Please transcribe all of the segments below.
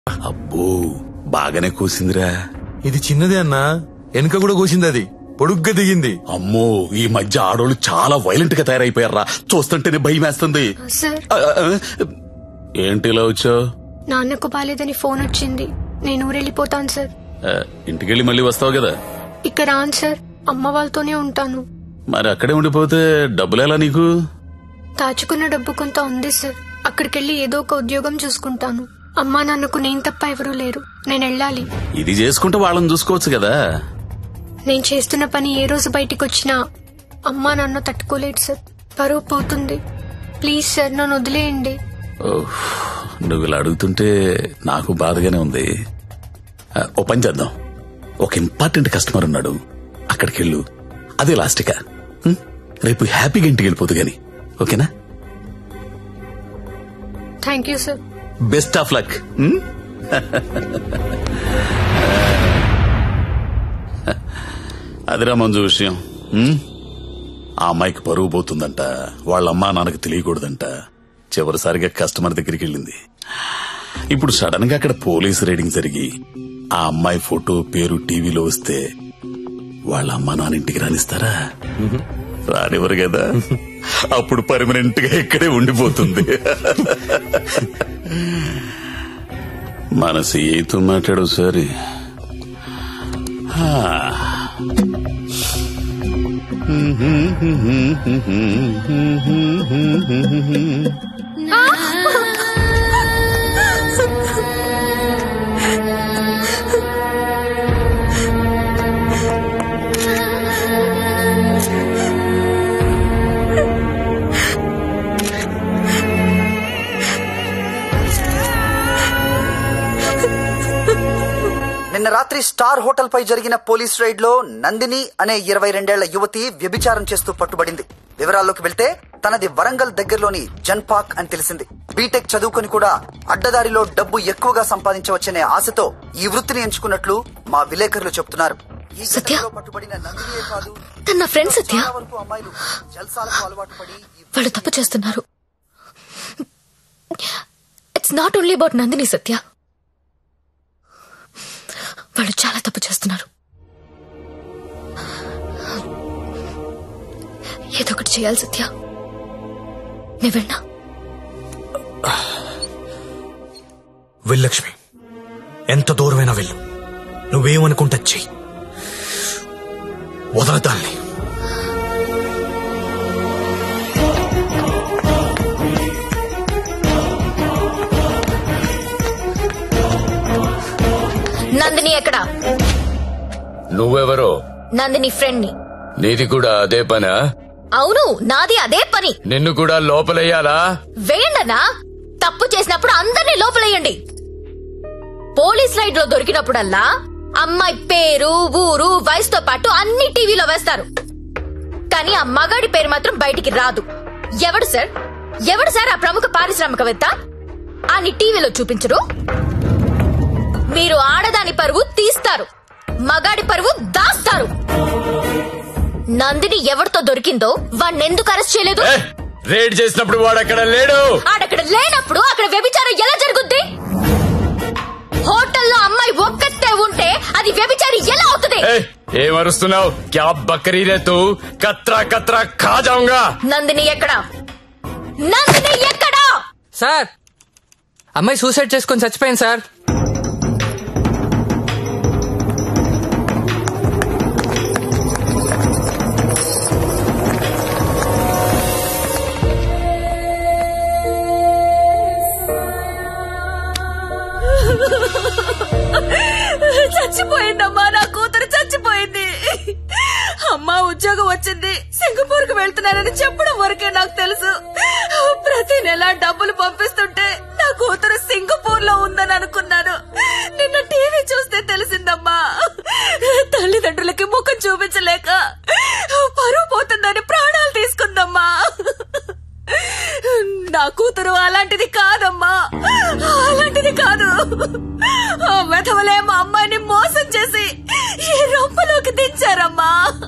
అబ్బో బాగానే కూసిందిరా ఇది చిన్నదే అన్నా వెనుక కూడా కోసింది అది పొడుగ్గా దిగింది అమ్మో ఈ మధ్య ఆడోళ్ళు చాలా వైలెంట్ గా తయారైపోయారా చూస్తుంటేనే భయం వేస్తుంది సార్ ఆ, ఆ, ఏంటి ఇలా వచ్చావు నాన్నకు బాలేదని ఫోన్ వచ్చింది నేను ఊరెళ్ళిపోతాను సార్ ఇంటికెళ్ళి మళ్ళీ వస్తావు కదా ఇక్కడ రాను సార్ అమ్మ వాళ్ళతోనే ఉంటాను మరి అక్కడే ఉండిపోతే డబ్బులు ఎలా నీకు దాచుకున్న డబ్బు కొంత ఉంది సార్ అక్కడికెళ్ళి ఏదో ఒక ఉద్యోగం చూసుకుంటాను అమ్మా నాన్నకు నేను తప్ప ఎవరూ లేరు నేను వెళ్ళాలి ఇది చేసుకుంటే వాళ్ళని చూసుకోవచ్చు కదా నేను చేస్తున్న పని ఏ రోజు బయటికి వచ్చినా అమ్మా నాన్న తట్టుకోలేడు సార్ పరువు పోతుంది ప్లీజ్ సార్ నన్ను వదిలేయండి ఓహ్, నువ్వు ఇలా అడుగుతుంటే నాకు బాధగానే ఉంది ఆ, ఓ పని చేద్దాం ఒక ఇంపార్టెంట్ కస్టమర్ ఉన్నాడు అక్కడికి వెళ్ళు అదే లాస్ట్గా హ్మ్? రేపు హ్యాపీగా ఇంటికి వెళ్ళిపోదు గాని ఓకేనా thank you sir best of luck అదిరా మంజు విషయం హ్మ్? ఆ అమ్మాయికి పరువు పోతుందంట వాళ్ళ అమ్మా నాన్నకు తెలియకూడదంట చివరిసారిగా కస్టమర్ దగ్గరికి వెళ్ళింది ఇప్పుడు సడన్ గా అక్కడ పోలీస్ రైడింగ్ జరిగి ఆ అమ్మాయి ఫోటో పేరు టీవీలో వస్తే వాళ్ళ అమ్మా నాన్న ఇంటికి రానిస్తారా రానివ్వరు కదా అప్పుడు పర్మనెంట్ గా ఇక్కడే ఉండిపోతుంది మన సీఏతో మాట్లాడు సరే నిన్న రాత్రి స్టార్ హోటల్ పై జరిగిన పోలీస్ రైడ్ లో నందిని అనే ఇరవై రెండేళ్ల యువతి వ్యభిచారం చేస్తూ పట్టుబడింది వివరాల్లోకి వెళ్తే తనది వరంగల్ దగ్గరలోని జన్పాక్ అని తెలిసింది బీటెక్ చదువుకొని కూడా అడ్డదారిలో డబ్బు ఎక్కువగా సంపాదించవచ్చనే ఆశతో ఈ వృత్తిని ఎంచుకున్నట్లు మా విలేకరులు చెప్తున్నారు ఈ సత్య? ఘటనలో పట్టుబడిన నందినియే కాదు తన నా ఫ్రెండ్ సత్య చాలా వరకు అమ్మాయిలు జల్సాలకు అలవాటు పడి ఈ వాళ్ళు తప్పు చేస్తున్నారు it's not only about Nandini Satya వాళ్ళు చాలా తప్పు చేస్తున్నారు ఏదో ఒకటి చేయాలి సత్య నేను వెళ్ళా వెళ్ళక్ష్మి ఎంత దూరమైనా వెళ్ళు నువ్వేమనుకుంటా చెయ్యి వదలదాన్ని నందిని ఎక్కడ నువ్వెవరో నందిని ఫ్రెండ్ ని నీది కూడా అదే పనా అవును నాది అదే పని నిన్ను కూడా లోపలెయ్యాలా వేయండన్నా తప్పు చేసినప్పుడు అందరినీ లోపలేయండి పోలీస్ రైడ్ లో దొరికినప్పుడల్లా అమ్మాయి పేరు ఊరు వయసుతో పాటు అన్ని టీవీలో వేస్తారు కానీ ఆ మగాడి పేరు మాత్రం బయటికి రాదు ఎవడు సార్ ఎవడు సార్ ఆ ప్రముఖ పారిశ్రామికవేత్త అని టీవీలో చూపించరు మీరు ఆడదాని పరువు తీస్తారు మగాడి పరువు దాస్తారు నందిని ఎవరితో దొరికిందో వాణ్ణెందుకు అరెస్ట్ చేయలేదు ఏ, రేడ్ చేసినప్పుడు వాడు అక్కడ లేడు ఆడక్కడ లేనప్పుడు అక్కడ వ్యభిచారం ఎలా జరుగుద్ది హోటల్లో అమ్మాయి ఒక్కతే ఉంటే అది వ్యభిచారి ఎలా అవుతుంది ఏ, ఏమరుస్తున్నావు క్యా బకరీ రే తూ కత్రా కత్రా ఖా జాऊंगा నందిని ఎక్కడా నందిని ఎక్కడా సార్ అమ్మాయి సూసైడ్ చేసుకొని చచ్చిపోయింది సార్ చచ్చిపోయిందమ్మా నా కూతురు చచ్చిపోయింది అమ్మా ఉద్యోగం వచ్చింది సింగపూర్ కు వెళ్తున్నానని చెప్పడం వరకే నాకు తెలుసు ప్రతి నెల డబ్బులు పంపిస్తుంటే నా కూతురు సింగపూర్ లో ఉందని అనుకున్నాను నిన్న టీవీ చూస్తే తెలిసిందమ్మా తల్లిదండ్రులకి ముఖం చూపించలేక పరువు పోతుందని ప్రాణాలు తీసుకుందమ్మా నా కూతురు అలాంటిది కాదమ్మా అలాంటిది కాదు ఆ వెధవలే మా అమ్మాయిని మోసం చేసి ఈ రొంపలోకి దించారమ్మా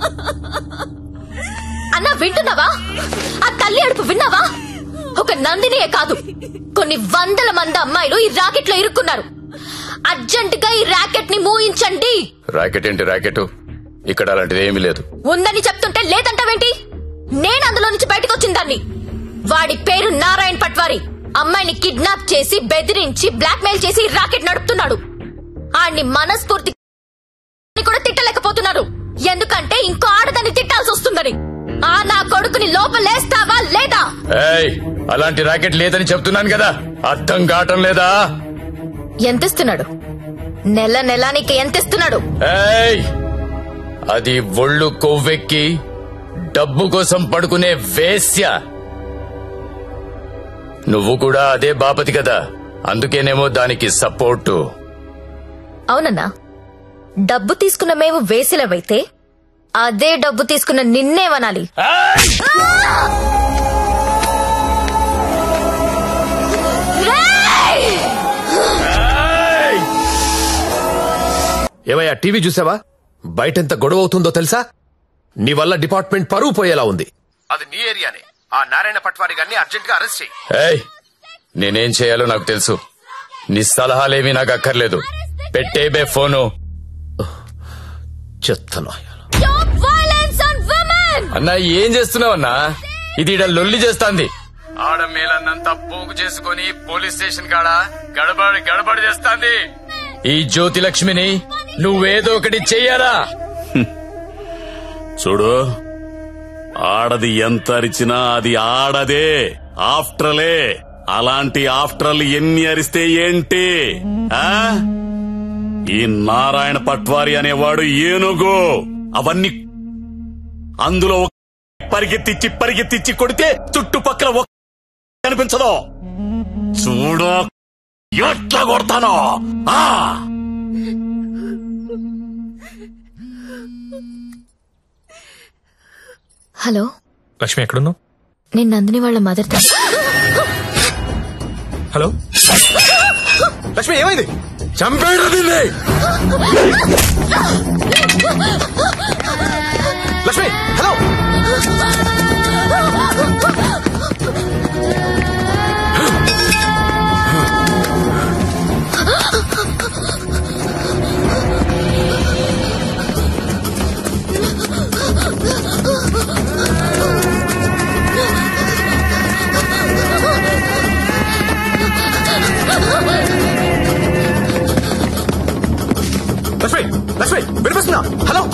అన్నా వింటున్నావా ఆ తల్లి అడుపు విన్నావా ఒక నందినియే కాదు కొన్ని వందల మంది అమ్మాయిలు ఈ రాకెట్ లో ఇరుక్కున్నారు అర్జెంట్ గా ఈ ర్యాకెట్ ని మూయించండి రాకెట్ ఏంటి రాకెట్ ఇక్కడ అలాంటిది ఏమీ లేదు ఉందని చెప్తుంటే లేదంటావేంటి నేను అందులో నుంచి బయటకు వచ్చిన దాన్ని వాడి పేరు నారాయణ్ పట్వారి అమ్మాయిని కిడ్నాప్ చేసి బెదిరించి బ్లాక్మెయిల్ చేసి ఈ రాకెట్ నడుపుతున్నాడు ఆడిని మనస్ఫూర్తి కూడా తిట్టలేకపోతున్నారు ఎందుకంటే ఇంకో ఆడదాన్ని తిట్టాల్సి వస్తుందని ఆ నా కొడుకుని లోపలేస్తావా లేదా ఏయ్ అలాంటి రాకెట్ లేదని చెప్తున్నాను కదా అర్థం కావటం లేదా ఎంతిస్తున్నాడు నెల నెల నీకు ఎంతిస్తున్నాడు ఏయ్ అది ఒళ్ళు కొవ్వెక్కి డబ్బు కోసం పడుకునే వేశ్య నువ్వు కూడా అదే బాపతి కదా అందుకేనేమో దానికి సపోర్టు అవునన్నా డబ్బు తీసుకున్న మేము వేసిలవైతే అదే డబ్బు తీసుకున్న నిన్నేమనాలి రేయ్! ఏమయ్యా టీవీ చూసావా బయటెంత గొడవ అవుతుందో తెలుసా నీ వల్ల డిపార్ట్మెంట్ పరువు పోయేలా ఉంది అది నీ ఏరియానే ఆ నారాయణ పట్వారి గారిని అర్జెంట్ గా అరెస్ట్ చేయి ఏయ్ నేనేం చేయాలో నాకు తెలుసు నీ సలహాలేమీ నాకు అక్కర్లేదు పెట్టేబే ఫోను చెత్తను Stop violence on women! అన్నా ఏం చేస్తున్నావు అన్నా ఇది ఈడ లొల్లి చేస్తాంది ఆడ మేలన్నంతా పోగు చేసుకొని పోలీస్ స్టేషన్ కాడ గడబడి గడబడి చేస్తాంది ఈ జ్యోతి లక్ష్మిని నువ్వేదో ఒకటి చెయ్యాలా చూడు ఆడది ఎంత అరిచినా అది ఆడదే ఆఫ్టర్లే అలాంటి ఆఫ్టర్లు ఎన్ని అరిస్తే ఏంటి ఆ ఈ నారాయణ పట్వారి అనేవాడు ఏనుగు అవన్నీ అందులో ఒక పరిగెత్తిచ్చి పరిగెత్తిచ్చి కొడితే చుట్టుపక్కల ఒక కనిపించదు చూడు ఎట్లా కొడతానో ఆ హలో లక్ష్మి ఎక్కడున్నావు నేను నందిని వాళ్ళ మదర్ హలో లక్ష్మి ఏమైంది చంపేడు దీన్ని లక్ష్మి హలో లక్ష్మి లక్ష్మి వినిపిస్తుందా హలో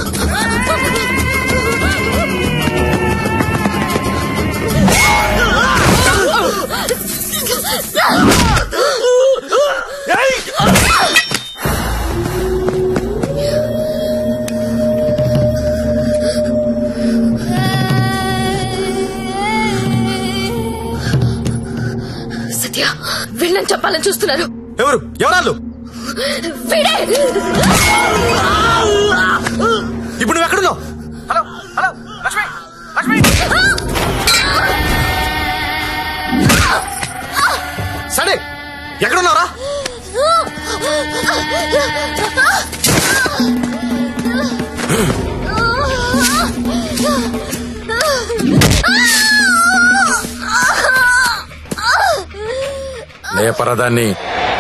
సత్య వీళ్ళని చెప్పాలని చూస్తున్నారు ఎవరు ఎవరాళ్ళు వీడే ఇప్పుడు నువ్వు ఎక్కడున్నావు హలో హలో లక్ష్మి లక్ష్మి సరే ఎక్కడున్నారా లేపరదాన్ని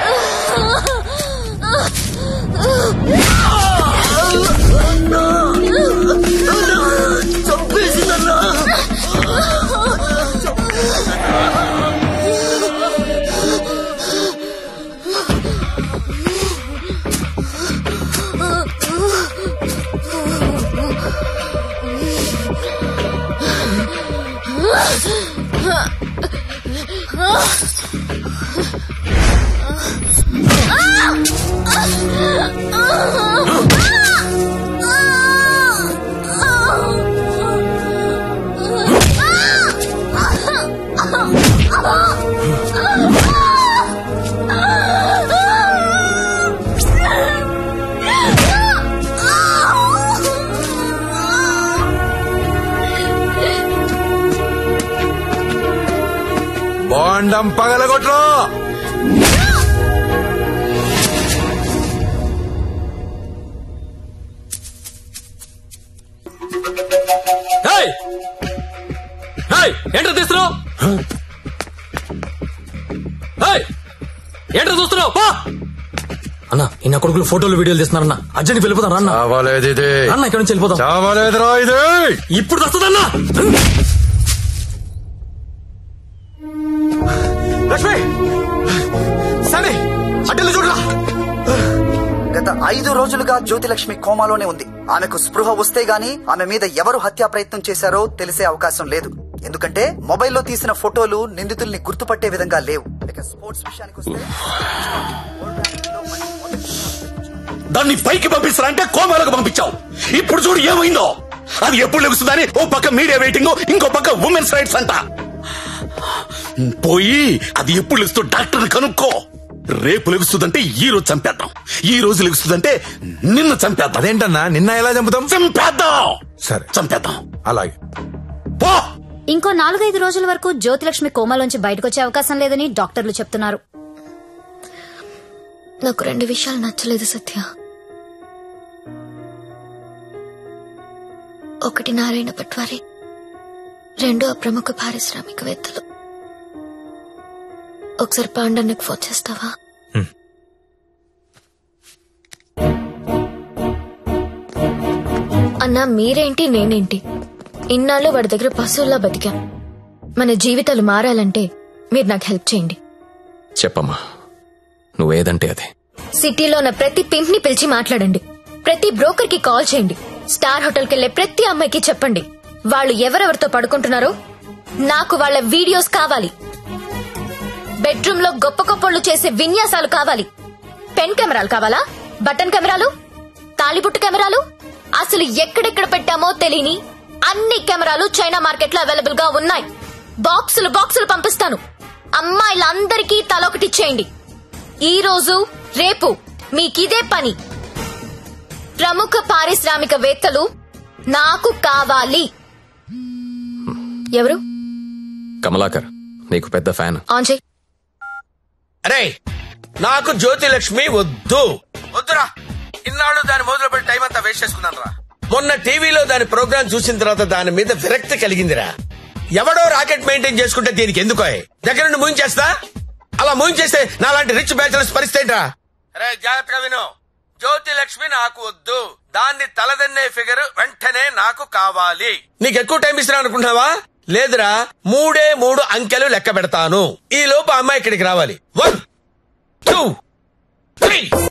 బాండం పగలగొట్రు ఏయ్! ఏయ్! ఏంట్రా తీస్తున్నావు ఏయ్! ఏంట్రా చూస్తున్నావు పో అన్న ఈ నా కొడుకులు ఫోటోలు వీడియోలు తీస్తున్నారన్న అర్జెంట్ వెళ్ళిపోతాను అన్న చావాలేదు ఇది అన్న ఇక్కడ నుంచి వెళ్ళిపోతాం చావాలేదురా ఇది ఇప్పుడు వస్తుందన్నా లక్ష్మి సరే అడ్డలు చూడరా గత ఐదు రోజులుగా జ్యోతిలక్ష్మి కోమాలోనే ఉంది ఆమెకు స్పృహ వస్తే గాని ఆమె మీద ఎవరు హత్యా ప్రయత్నం చేశారో తెలిసే అవకాశం లేదు ఎందుకంటే మొబైల్లో తీసిన ఫోటోలు నిందితుల్ని గుర్తుపట్టే విధంగా లేవు ఇక స్పోర్ట్స్ విషయానికి వస్తే దాన్ని పైకి పంపిస్తారంటే కోమాలకు పంపించావు ఇప్పుడు చూడు ఏమైందో అది ఎప్పుడు లెగుస్తుందని ఓ పక్క మీడియా వెయిటింగ్ ఇంకో పక్క ఉమెన్స్ రైట్స్ అంట పోయి అది ఎప్పుడు లెగుస్తూ డాక్టర్ కనుక్కో రేపు లెగుస్తుందంటే ఈ రోజు చంపేద్దాం ఈ రోజు లెగుస్తుందంటే నిన్న చంపేద్దాం అదేంటన్నా నిన్న ఎలా చంపుతాం చంపేద్దాం సరే చంపేద్దాం అలాగే పో ఇంకో నాలుగైదు రోజుల వరకు జ్యోతిలక్ష్మి కోమాలోంచి బయటకొచ్చే అవకాశం లేదని డాక్టర్లు చెప్తున్నారు నాకు రెండు విషయాలు నచ్చలేదు సత్య ఒకటి నారాయణ పట్వారి రెండు ఆ ప్రముఖ పారిశ్రామికవేత్తలు ఒకసారి పాండన్నకు ఫోన్ చేస్తావా అన్నా మీరేంటి నేనేంటి ఇన్నాళ్ళు వాడి దగ్గర పశువుల్లా బతికాం మన జీవితాలు మారాలంటే మీరు నాకు హెల్ప్ చేయండి చెప్పమ్మా నువ్వేదంటే అదే సిటీలో ఉన్న ప్రతి పింప్ ని పిలిచి మాట్లాడండి ప్రతి బ్రోకర్ కి కాల్ చేయండి స్టార్ హోటల్ కెళ్లే ప్రతి అమ్మాయికి చెప్పండి వాళ్ళు ఎవరెవరితో పడుకుంటున్నారో నాకు వాళ్ళ వీడియోస్ కావాలి బెడ్రూమ్ లో గొప్ప గొప్పళ్ళు చేసే విన్యాసాలు కావాలి పెన్ కెమెరాలు కావాలా బటన్ కెమెరాలు తాలిబుట్టు కెమెరాలు అసలు ఎక్కడెక్కడ పెట్టామో తెలియని అన్ని కెమెరాలు చైనా మార్కెట్ లో అవైలబుల్ గా ఉన్నాయి బాక్సులు బాక్సులు పంపిస్తాను అమ్మాయిలందరికీ తలొకటిచ్చేయండి ఈ రోజు రేపు మీకిదే పని ప్రముఖ పారిశ్రామికవేత్తలు నాకు కావాలి ఎవరు కమలాకర్ నీకు పెద్ద ఫ్యాన్ ఆన్ చేయి అరే నాకు జ్యోతిలక్ష్మి వద్దు వద్దురా ఇన్నాళ్ళు దాని మొదలు పెట్టి టైం అంతా వేస్ట్ చేసుకున్నాను రా మొన్న టీవీలో దాని ప్రోగ్రామ్ చూసిన తర్వాత దాని మీద విరక్తి కలిగిందిరా ఎవడో రాకెట్ మెయింటైన్ చేసుకుంటే దీనికి ఎందుకో దగ్గర నుండి మూయించేస్తా అలా మూయించేస్తే నాలాంటి రిచ్ బ్యాచులర్స్ పరిస్థితి రా అరే జాగ్రత్తగా విను జ్యోతి లక్ష్మి నాకు వద్దు దాన్ని తలదన్నే ఫిగర్ వెంటనే నాకు కావాలి నీకు ఎక్కువ టైం ఇస్తున్నా అనుకుంటున్నావా లేదురా మూడే మూడు అంకెలు లెక్క పెడతాను ఈ లోపు అమ్మాయి ఇక్కడికి రావాలి వన్ టూ త్రీ